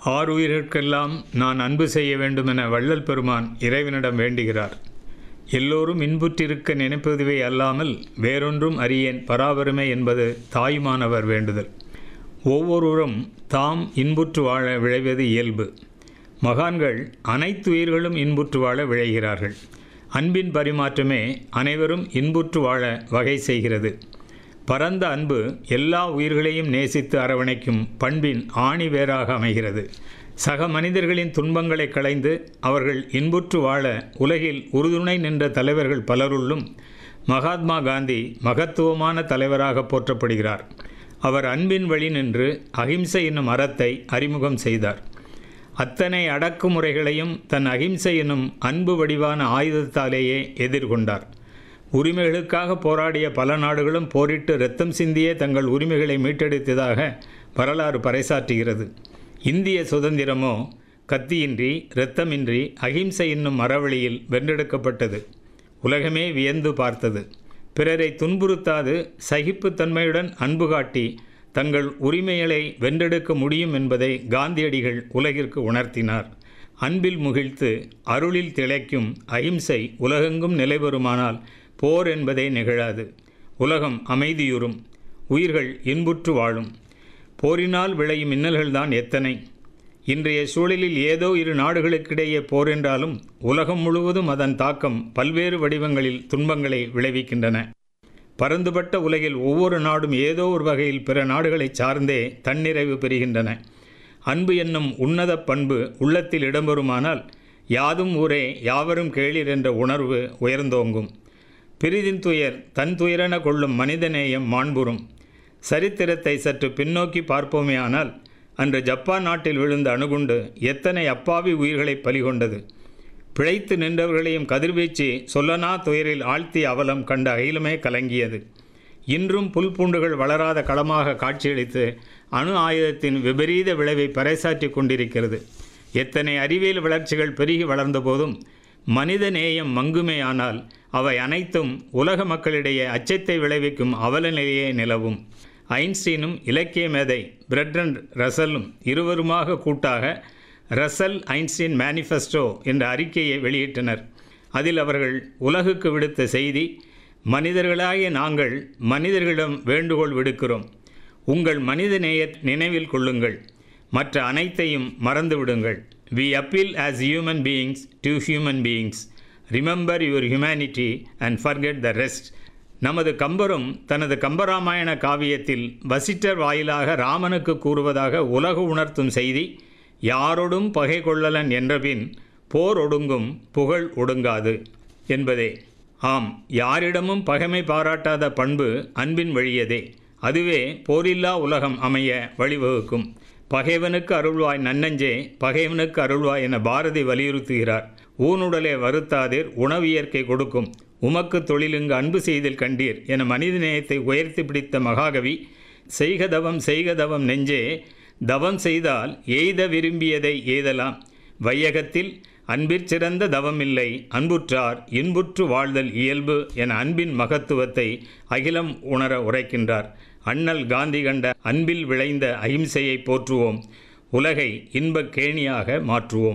ஆறுயிர்க்கெல்லாம் நான் அன்பு செய்ய வேண்டுமென வள்ளல் பெருமான் இறைவனிடம் வேண்டுகிறார் எல்லோரும் இன்புற்றிருக்க நினைப்பதுவே அல்லாமல் வேறொன்றும் அறியேன் பராபரமே என்பது தாயுமானவர் வேண்டுதல் ஒவ்வொருவரும் தாம் இன்புற்று வாழ விழைவது இயல்பு மகான்கள் அனைத்து உயிர்களும் இன்புற்று வாழ விழைகிறார்கள் அன்பின் பரிமாற்றமே அனைவரும் இன்புற்று வாழ வகை செய்கிறது பரந்த அன்பு எல்லா உயிர்களையும் நேசித்து அரவணைக்கும் பண்பின் ஆணி வேராக அமைகிறது சக மனிதர்களின் துன்பங்களை களைந்து அவர்கள் இன்புற்று வாழ உலகில் உறுதுணை நின்ற தலைவர்கள் பலருள்ளும் மகாத்மா காந்தி மகத்துவமான தலைவராக போற்றப்படுகிறார் அவர் அன்பின் வழி நின்று அகிம்சை என்னும் அறத்தை அறிமுகம் செய்தார் அத்தனை அடக்குமுறைகளையும் தன் அகிம்சை என்னும் அன்பு வடிவான ஆயுதத்தாலேயே எதிர்கொண்டார் உரிமைகளுக்காக போராடிய பல நாடுகளும் போரிட்டு இரத்தம் சிந்தியே தங்கள் உரிமைகளை மீட்டெடுத்ததாக வரலாறு பறைசாற்றுகிறது இந்திய சுதந்திரமோ கத்தியின்றி இரத்தமின்றி அகிம்சை என்னும் மரவழியில் வென்றெடுக்கப்பட்டது உலகமே வியந்து பார்த்தது பிறரை துன்புறுத்தாது சகிப்புத்தன்மையுடன் அன்பு காட்டி தங்கள் உரிமைகளை வென்றெடுக்க முடியும் என்பதை காந்தியடிகள் உலகிற்கு உணர்த்தினார் அன்பில் முகிழ்த்து அருளில் திளைக்கும் அகிம்சை உலகெங்கும் நிலைபெறுமானால் போர் என்பதே நிகழாது உலகம் அமைதியுறும் உயிர்கள் இன்புற்று வாழும் போரினால் விளையும் இன்னல்கள்தான் எத்தனை இன்றைய சூழலில் ஏதோ இரு நாடுகளுக்கிடையே போர் என்றாலும் உலகம் முழுவதும் அதன் தாக்கம் பல்வேறு வடிவங்களில் துன்பங்களை விளைவிக்கின்றன பரந்துபட்ட உலகில் ஒவ்வொரு நாடும் ஏதோ ஒரு வகையில் பிற நாடுகளை சார்ந்தே தன்னிறைவு பெறுகின்றன அன்பு என்னும் உன்னத பண்பு உள்ளத்தில் இடம்பெறுமானால் யாதும் ஊரே யாவரும் கேளீர் என்ற உணர்வு உயர்ந்தோங்கும் பிரிதின் துயர் தன் துயரென கொள்ளும் மனிதநேயம் மாண்புறும் சரித்திரத்தை சற்று பின்னோக்கி பார்ப்போமேயானால் அன்று ஜப்பான் நாட்டில் விழுந்த அணுகுண்டு எத்தனை அப்பாவி உயிர்களை பலிகொண்டது பிழைத்து நின்றவர்களையும் கதிர்வீச்சு சொல்லனா துயரில் ஆழ்த்திய அவலம் கண்ட அகிலமே கலங்கியது இன்றும் புல் பூண்டுகள் வளராத களமாக காட்சியளித்து அணு ஆயுதத்தின் விபரீத விளைவை பறைசாற்றி கொண்டிருக்கிறது எத்தனை அறிவியல் வளர்ச்சிகள் பெருகி வளர்ந்த போதும் மனித நேயம் மங்குமேயானால் அவை அனைத்தும் உலக மக்களிடையே அச்சத்தை விளைவிக்கும் அவல நிலையே நிலவும் ஐன்ஸ்டீனும் இலக்கிய மேதை பிரெட்ரன் ரசலும் இருவருமாக கூட்டாக ரசல் ஐன்ஸ்டீன் மேனிஃபெஸ்டோ என்ற அறிக்கையை வெளியிட்டனர் அதில் அவர்கள் உலகுக்கு விடுத்த செய்தி மனிதர்களாகிய நாங்கள் மனிதர்களிடம் வேண்டுகோள் விடுக்கிறோம் உங்கள் மனித நேய நினைவில் கொள்ளுங்கள் மற்ற அனைத்தையும் மறந்து விடுங்கள் we appeal as human beings to human beings remember your humanity and forget the rest நமது கம்பரும் தனது கம்பராமாயண காவியத்தில் வசிட்டர் வாயிலாக ராமனுக்கு கூறுவதாக உலக உணர்த்தும் செய்தி யாரொடும் பகை கொள்ளலன் என்றபின் போர் ஒடுங்கும் புகழ் ஒடுங்காது என்பதே ஆம் யாரிடமும் பகைமை பாராட்டாத பண்பு அன்பின் வழியதே அதுவே போரில்லா உலகம் அமைய வழிவகுக்கும் பகைவனுக்கு அருள்வாய் நன்னஞ்சே பகைவனுக்கு அருள்வாய் என பாரதி வலியுறுத்துகிறார் ஊனுடலே வருத்தாதீர் உணவு இயற்கை கொடுக்கும் உமக்கு தொழிலுங்கு அன்பு செய்தில் கண்டீர் என மனிதநேயத்தை உயர்த்தி பிடித்த மகாகவி செய்க தவம் செய்க தவம் நெஞ்சே தவம் செய்தால் எய்த விரும்பியதை எய்தலாம் வையகத்தில் அன்பிற்சிறந்த தவமில்லை அன்புற்றார் இன்புற்று வாழ்தல் இயல்பு என அன்பின் மகத்துவத்தை அகிலம் உணர உரைக்கின்றார் அண்ணல் காந்தி கண்ட அன்பில் விளைந்த அகிம்சையை போற்றுவோம் உலகை இன்பக் கேணியாக மாற்றுவோம்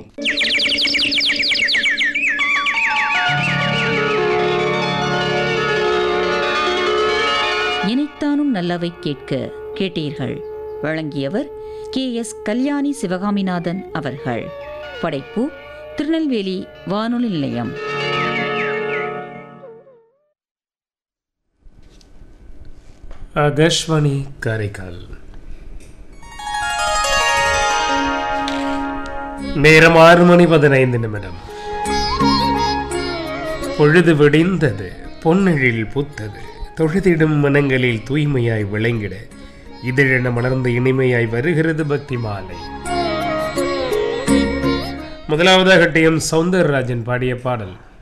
இனித்தானும் நல்லவை கேட்க கேட்டீர்கள் வழங்கியவர் கே எஸ் கல்யாணி சிவகாமிநாதன் அவர்கள் படைப்பு திருநெல்வேலி வானொலி நிலையம் ஆகாஷ்வாணி காரைக்கால் நேரம் ஆறு மணி பதினைந்து நிமிடம் பொழுது விடிந்தது பொன்னெழில் பூத்தது தொழுதிடும் மனங்களில் தூய்மையாய் விளங்கிட இதழென மலர்ந்த இனிமையாய் வருகிறது பக்தி மாலை முதலாவதாக டி எம் சௌந்தரராஜன் பாடிய பாடல்